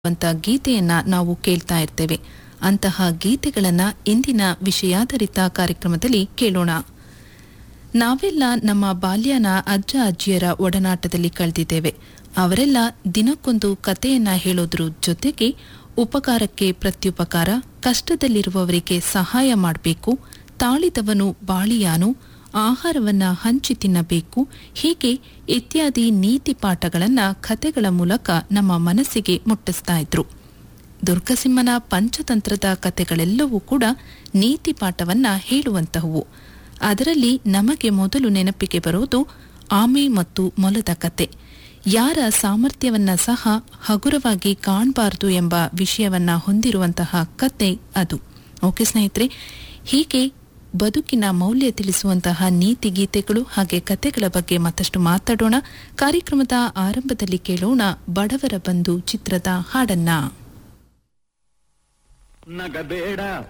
ಅಂತ ಗೀತೆಯನ್ನ ನಾವು ಕೇಳ್ತಾ ಇರ್ತೇವೆ ಅಂತಹ ಗೀತೆಗಳನ್ನ ಇಂದಿನ ವಿಷಯಾಧಾರಿತ ಕಾರ್ಯಕ್ರಮದಲ್ಲಿ ಕೇಳೋಣ ನಾವೆಲ್ಲ ನಮ್ಮ ಬಾಲ್ಯನ ಅಜ್ಜ ಅಜ್ಜಿಯರ ಒಡನಾಟದಲ್ಲಿ ಕಳೆದಿದ್ದೇವೆ ಅವರೆಲ್ಲ ದಿನಕ್ಕೊಂದು ಕಥೆಯನ್ನ ಹೇಳೋದ್ರ ಜೊತೆಗೆ ಉಪಕಾರಕ್ಕೆ ಪ್ರತ್ಯುಪಕಾರ ಕಷ್ಟದಲ್ಲಿರುವವರಿಗೆ ಸಹಾಯ ಮಾಡಬೇಕು ತಾಳಿದವನು ಬಾಳಿಯಾನು ಆಹಾರವನ್ನ ಹಂಚಿ ತಿನ್ನಬೇಕು ಹೀಗೆ ಇತ್ಯಾದಿ ನೀತಿ ಪಾಠಗಳನ್ನ ಕಥೆಗಳ ಮೂಲಕ ನಮ್ಮ ಮನಸ್ಸಿಗೆ ಮುಟ್ಟಿಸ್ತಾ ಇದ್ರು ದುರ್ಗಸಿಂಹನ ಪಂಚತಂತ್ರದ ಕಥೆಗಳೆಲ್ಲವೂ ಕೂಡ ನೀತಿ ಪಾಠವನ್ನ ಹೇಳುವಂತಹವು ಅದರಲ್ಲಿ ನಮಗೆ ಮೊದಲು ನೆನಪಿಗೆ ಬರುವುದು ಆಮೆ ಮತ್ತು ಮೊಲದ ಕತೆ ಯಾರ ಸಾಮರ್ಥ್ಯವನ್ನ ಸಹ ಹಗುರವಾಗಿ ಕಾಣಬಾರದು ಎಂಬ ವಿಷಯವನ್ನ ಹೊಂದಿರುವಂತಹ ಕತೆ ಅದು ಓಕೆ ಸ್ನೇಹಿತರೆ ಹೀಗೆ ಬದುಕಿನ ಮೌಲ್ಯ ತಿಳಿಸುವಂತಹ ನೀತಿ ಗೀತೆಗಳು ಹಾಗೆ ಕತೆಗಳ ಬಗ್ಗೆ ಮತ್ತಷ್ಟು ಮಾತಾಡೋಣ ಕಾರ್ಯಕ್ರಮದ ಆರಂಭದಲ್ಲಿ ಕೇಳೋಣ ಬಡವರ ಬಂಧು ಚಿತ್ರದ ಹಾಡನ್ನ ನಗಬೇಡ